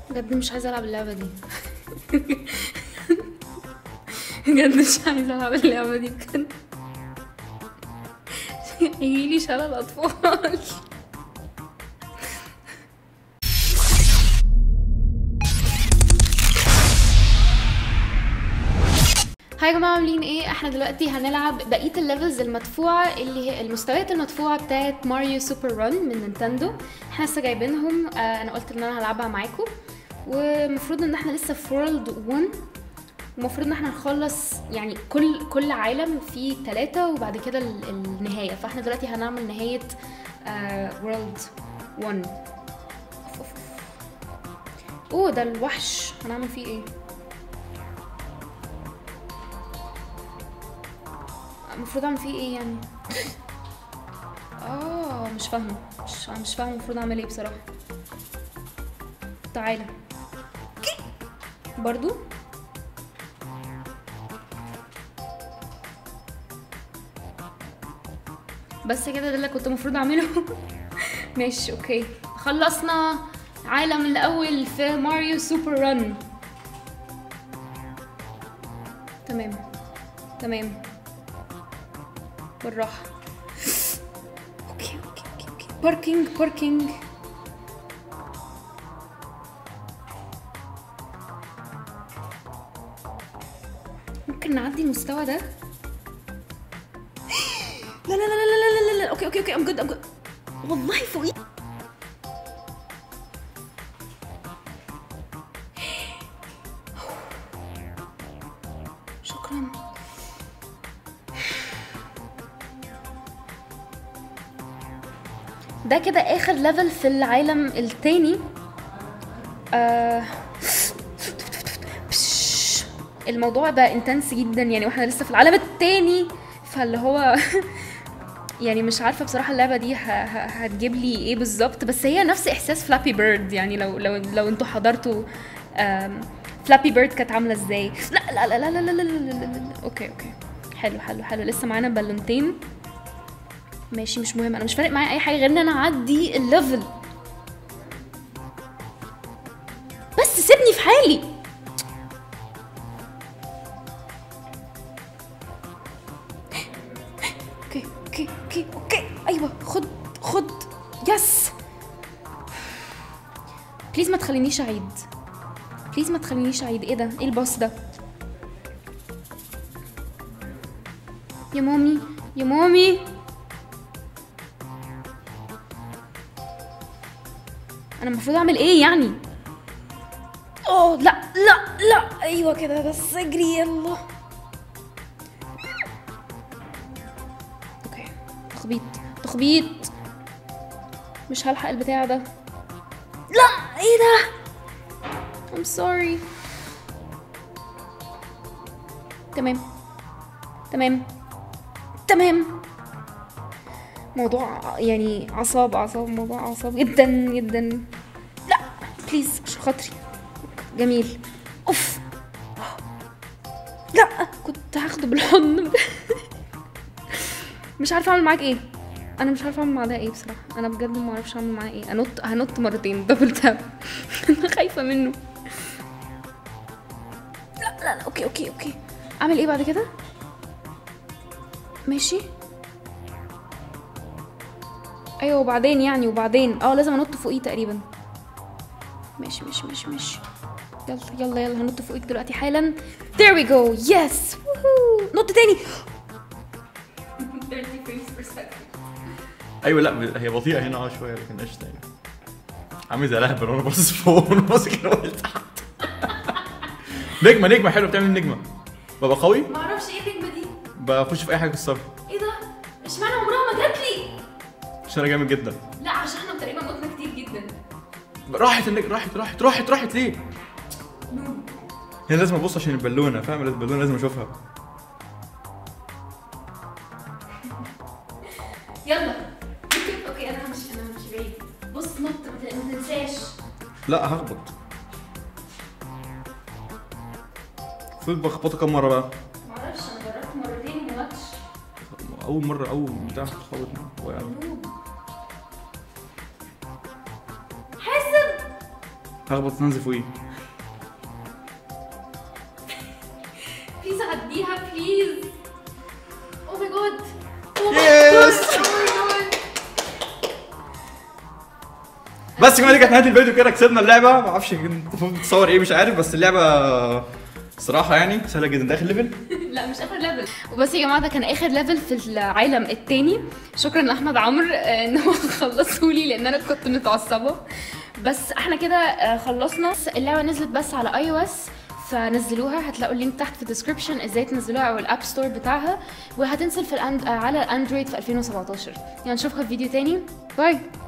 بجد مش عايزه العب اللعبه دي بجد مش عايزه العب اللعبه دي بجد يجيلي شلل اطفال هاي يا جماعه عاملين ايه احنا دلوقتي هنلعب بقيه الليفلز المدفوعه اللي هي المستويات المدفوعه بتاعت ماريو سوبر ران من نينتندو احنا لسه جايبينهم آه انا قلت ان انا هلعبها معاكم والمفروض ان احنا لسه في وورلد 1 المفروض ان احنا نخلص يعني كل كل عالم فيه ثلاثة وبعد كده ال- النهاية فاحنا دلوقتي هنعمل نهاية وورلد 1 أوف، أوف، أوف. اوه ده الوحش هنعمل فيه ايه المفروض اعمل فيه ايه يعني اه مش فاهمه مش مش فاهمه المفروض اعمل ايه بصراحه تعالى برضو بس كده ده اللي كنت المفروض اعمله ماشي اوكي خلصنا عالم الاول في ماريو سوبر رن تمام تمام بالراحة اوكي اوكي اوكي اوكي باركينج باركينج ممكن نعدي المستوى ده لا لا لا لا لا لا لا لا اوكي اوكي اوكي ام جود ام جود والله فوقي شكرا ده كده اخر ليفل في العالم التاني آه... بش. الموضوع بقى انتنس جدا يعني واحنا لسه في العالم التاني فاللي هو يعني مش عارفه بصراحه اللعبه دي ه- ه- هتجيب لي ايه بالظبط بس هي نفس احساس فلابي بيرد يعني لو لو لو انتوا حضرتوا فلابي بيرد كانت عامله ازاي لا لا لا لا لا لا لا لا لا لا اوكي اوكي حلو حلو حلو لسه معانا بالونتين ماشي مش مهم انا مش فارق معايا اي حاجه غير ان انا اعدي الليفل بس سيبني في حالي اوكي اوكي اوكي اوكي ايوه خد خد يس بليز ما تخلينيش اعيد بليز ما تخلينيش اعيد ايه ده ايه الباص ده يا مامي يا مامي انا المفروض اعمل ايه يعني اوه لا لا لا ايوه كده بس اجري يلا اوكي تخبيط تخبيط مش هلحق البتاع ده لا ايه ده I'm sorry تمام تمام تمام موضوع يعني اعصاب اعصاب موضوع اعصاب جدا جدا لا بليز عشان خاطري جميل اوف لا كنت هاخده بالحضن مش عارفه اعمل معاك ايه انا مش عارفه اعمل مع ده ايه بصراحه انا بجد ما اعرفش اعمل معاه ايه انط هنط مرتين دبل تاب انا خايفه منه لا لا لا اوكي اوكي اوكي اعمل ايه بعد كده ماشي ايوه وبعدين يعني وبعدين اه لازم انط فوقيه تقريبا ماشي ماشي ماشي ماشي يلا يلا يلا هنط فوقيك دلوقتي حالا there we go yes woohoo نط تاني 30 frames per second ايوه لا هي بطيئه هنا اه شويه لكن قشطه يعني عامل زي لهبل وانا باصص فوق وانا باصص كده وأنا تحت نجمه نجمه حلوه بتعمل نجمه ببقى قوي ما اعرفش ايه النجمه دي بخش في اي حاجه كسرها ايه ده اشمعنى عمرها ما جات لي عشان انا جامد جدا لا عشان احنا تقريبا متنا كتير جدا راحت النجمه راحت راحت راحت راحت ليه؟ نوب هنا لازم ابص عشان البالونه فاهم البالونه لازم اشوفها يلا اوكي اوكي انا همشي انا همشي بعيد بص نط ما ت- ما تنساش لا هخبط المفروض بخبطه كام مره بقى؟ ما اعرفش انا جربت مرتين وما ماتش اول مره اول بتاع خبط وقع نوب حاسب هخبط ننزل فوقيه بليز عديها بليز او ماي جاد Yes! بس كمان دي كانت نهايه الفيديو كده كسبنا اللعبه ما اعرفش المفروض تصور ايه مش عارف بس اللعبه صراحه يعني سهله جدا ده اخر ليفل لا مش اخر ليفل وبس يا جماعه ده كان اخر ليفل في العالم التاني شكرا لاحمد عمرو آه، ان هو خلصهولي لان انا كنت متعصبه بس احنا كده آه، خلصنا اللعبه نزلت بس على اي او اس فنزلوها هتلاقوا اللينك تحت في الديسكربشن ازاي تنزلوها او الاب ستور بتاعها وهتنزل في الأند... آه، على الاندرويد في 2017 يعني نشوفكم في فيديو تاني باي